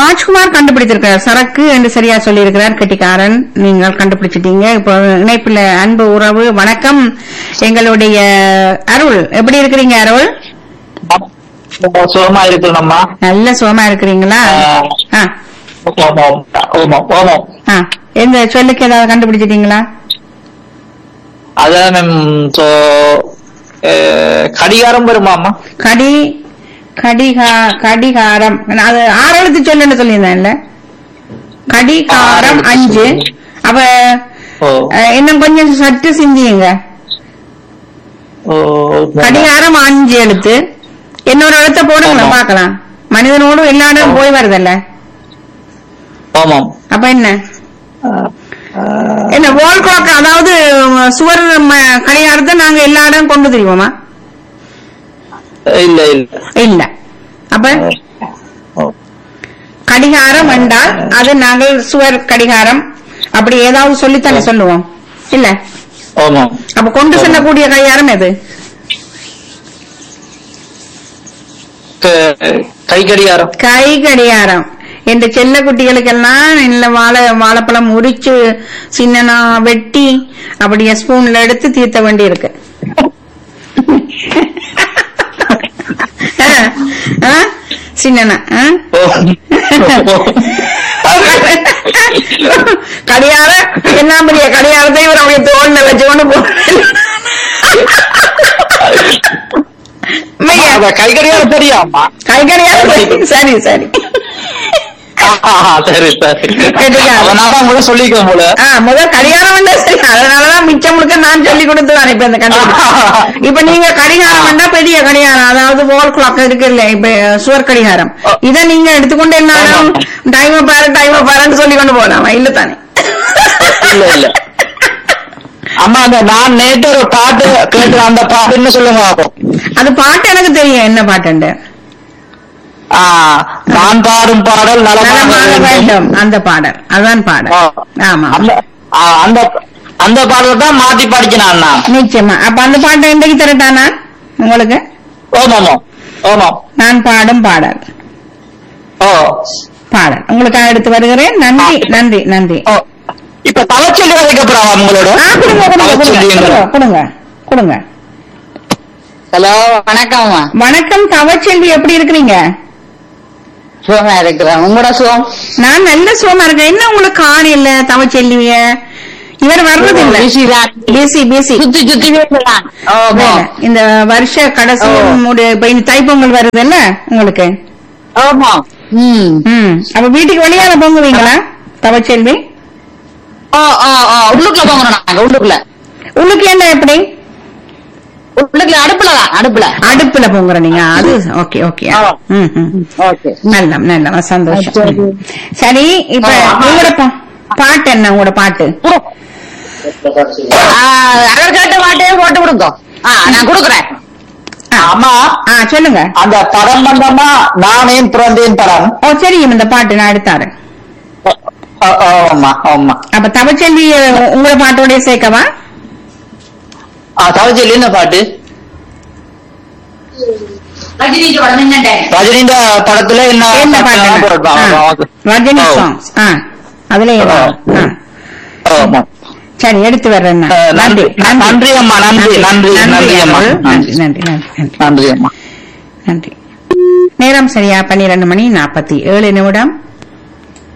ராஜ்குமார் கண்டுபிடித்திருக்கிறார் சரக்கு என்று சரியா சொல்லியிருக்கிறார் கெட்டிக்காரன் நீங்கள் கண்டுபிடிச்சிட்டீங்க இப்போ இணைப்புல அன்பு உறவு வணக்கம் எங்களுடைய அருள் எப்படி இருக்கிறீங்க அருள் சுகமா இருக்கணும்மா நல்ல சுகமா இருக்கிறீங்களா ஆ, ஓமம் ஓமம் ஓமம் ஆ. எந்த சொல்லுக்கு ஏதாவது கண்டுபிடிச்சிட்டீங்களா அதான் மேம் சோ கடிகாரம் வருமாமா கடி கடிகா கடிகாரம் நான் அது ஆறு எழுத்து சொல்லுன்னு சொல்லியிருந்தேன்ல கடிகாரம் அஞ்சு அப்ப ஓ அஹ், இன்னும் கொஞ்சம் சற்று சிந்தியுங்க ஓ கடிகாரம் அஞ்சு எழுத்து இன்னொரு எழுத்த போடுங்களேன் ஆமா. பார்க்கலாம் மனிதனோடு எல்லா இடம் போய் வருதல்ல ஓமம் அப்ப என்ன என்ன வால் கிளாக் அதாவது உம், சுவர் ம- கடிகாரத்தை நாங்க எல்லா இடம் கொண்டு தெரியுமா இல்ல இல்ல இல்ல அப்ப ஓ. கடிகாரம் என்றால் அது நாங்கள் சுவர் கடிகாரம் அப்படி ஏதாவது சொல்லித்தானே சொல்லுவோம் இல்ல ஓமம் அப்ப கொண்டு செல்லக்கூடிய கடிகாரம் எது க- கை கடிகாரம் கை கடிகாரம் என்ற செல்ல குட்டிகளுக்கெல்லாம் நல்ல வாழை வாழைப்பழம் உரிச்சு சின்னனா வெட்டி அப்படியே ஸ்பூன்ல எடுத்து தீர்த்த வேண்டி இருக்கு சின்னனா ஆ? ஓ. கடியாரம் என்ன பெரிய கடியாரத்தை இவர் அப்படியே தோல்ல வச்சு கொண்டு போ அம்மா, அந்த கை கடிகாரம் தெரியாமா கை கடியாரம் சரி சரி சரி சரி கடிகாரம். அதனால கூட சொல்லிக்க போல ஆ முதல் கடிகாரம் வந்தா சரி அதனாலதான் மிச்சம் முழுக்க நான் சொல்லி கொடுத்து தான் இப்ப இந்த கண்டிப்பா இப்ப நீங்க கடிகாரம் வேண்டா பெரிய கடிகாரம் அதாவது வால் கிளாக் இருக்கு இல்ல இப்ப சுவர் கடிகாரம் இத நீங்க எடுத்துக்கொண்டு என்னாலும் டைம் பாரு டைம் பாருன்னு சொல்லி கொண்டு போகலாம் இல்ல தானே இல்ல இல்ல அம்மா அந்த நான் நேற்று ஒரு பாட்டு கேட்டு அந்த பாட்டுன்னு சொல்லுங்க பாப்போம் அது பாட்டு எனக்கு தெரியும் என்ன பாட்டுண்டு ஆ, நான் பாடும் பாடல் நலமாக நலமாக வேண்டும் வேண்டும் அந்த பாடல் அதான் பாடல் ஆ. ஆமா அந்த ஆ, அந்த அந்த பாடல் தான் மாத்தி படிக்கிறான் நான் நிச்சயமா அப்ப அந்த பாட்டை இன்றைக்கு தரட்டானா உங்களுக்கு ஓமாமோ ஓமாம் நான் பாடும் பாடல் ஓ பாடல் உங்களுக்காக எடுத்து வருகிறேன் நன்றி நன்றி நன்றி ஓ இப்ப தவச்சொல்லி வைக்கப்படாவா உங்களோட ஆ, கொடுங்க கொடுங்க கொடுங்க கொடுங்க கொடுங்க கொடுங்க ஹலோ வணக்கம்மா வணக்கம் தவச்செல்வி எப்படி இருக்கிறீங்க சுகமா இருக்கிறேன் உங்களோட சுகம் நான் நல்ல சுகமா இருக்கேன் என்ன உங்களுக்கு காண இல்ல தவச்செல்விய இவர் வர்றது இல்ல பிஸி தான். பிசி பிசி சுத்தி சுத்தி வேண்டுதான் வேலை. இந்த வருஷ கடைசி ஓ. முடி- இப்ப இந்த தைப்பொங்கல் வருதுல்ல உங்களுக்கு ஆமா ம் ம் அப்ப வீட்டுக்கு வெளியால பொங்குவீங்களா தவச்செல்வி ஓ ஓ ஓ உள்ளுக்குள்ள போங்கணும் நாங்க உள்ளுக்குள்ள உங்களுக்கு என்ன எப்படி உள்ளுக்குள்ள அடுப்புல தான் அடுப்புல அடுப்புல பொங்குற நீங்க அது ஓகே ஓகே ஆ. ம் ம் ஓகே நல்ல நல்ல சந்தோஷம் சரி. ம். சரி இப்ப ஆ. உங்களோட பா- பாட்டு என்ன உங்களோட பாட்டு அவர் கேட்ட மாட்டையே போட்டு கொடுங்க ஆ நான் கொடுக்குறேன் அம்மா ஆ சொல்லுங்க அந்த படம் வந்தம்மா நானே பிறந்தேன் படம் ஓ சரியும் இந்த பாட்டு நான் எடுத்தாரு ஓ, ஓ, ஆமா ஆமா அப்ப தவச்செல்வி உங்களோட பாட்டோடய சேர்க்கவா ஆ தவச்சொல்லி என்ன பாட்டு ரஜினிக்கு படம் என்னண்டே ரஜினிந்த படத்துல என்ன என்ன பாட்டுலாம் பாட்டு போடுவாங்க. ஆ, ரஜினி ஓ. சாங்ஸ் ஆ அதுல ஏதாவது. ஆ. ஆமா. சரி எடுத்து வர்றேன் நான். அஹ், நன்றி நன்றி அம்மா நன்றி நன்றி நன்றி அம்மா அருள். நன்றி நன்றி நன்றி நன்றி நன்றி நன்றி அம்மா நன்றி நேரம் சரியா பன்னிரண்டு மணி நாற்பத்தி ஏழு நிமிடம்